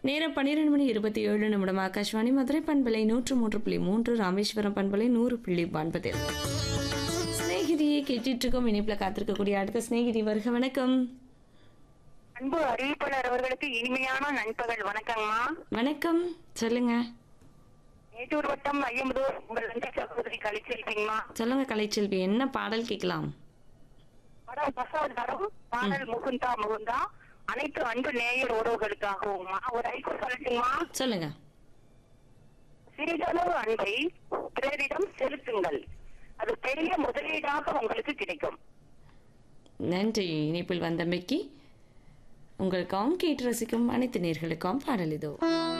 நேரம் பன்னிரெண்டு மணி இருபத்தி ஏழு நிமிடம் ஆகாஷ்வாணி மதுரை பண்பலை நூற்று மூன்று புள்ளி மூன்று ராமேஸ்வரம் பண்பலை நூறு புள்ளி ஒன்பதில் சிநேகிதியை கேட்டுட்டு இருக்கோம் இணைப்பில் காத்திருக்கக்கூடிய அடுத்த சிநேகிதி வருக வணக்கம் அன்பு அறிவிப்பாளர் அவர்களுக்கு இனிமையான நண்பகல் வணக்கங்கம்மா வணக்கம் சொல்லுங்க மேட்டூர் வட்டம் ஐயம்பதூர் உங்கள் அன்பு சகோதரி கழிச்சிருப்பீங்கம்மா சொல்லுங்க கலைச்செல்வி என்ன பாடல் கேட்கலாம் படம் பசாதாரம் பாடல் முகுந்தா முகுந்தா அனைத்து அன்பு நேயர் உறவுகளுக்காகவும்மா ஒரு ஐக்கு சொல்லட்டுமா சொல்லுங்க சிறிதளவு அன்பை பிறரிடம் செலுத்துங்கள் அது பெரிய முதலீடாக உங்களுக்கு கிடைக்கும் நன்றி இணைப்பில் வந்தமைக்கு உங்களுக்காகவும் கேட்டு ரசிக்கும் அனைத்து நேர்களுக்கும் பாடல் இதோ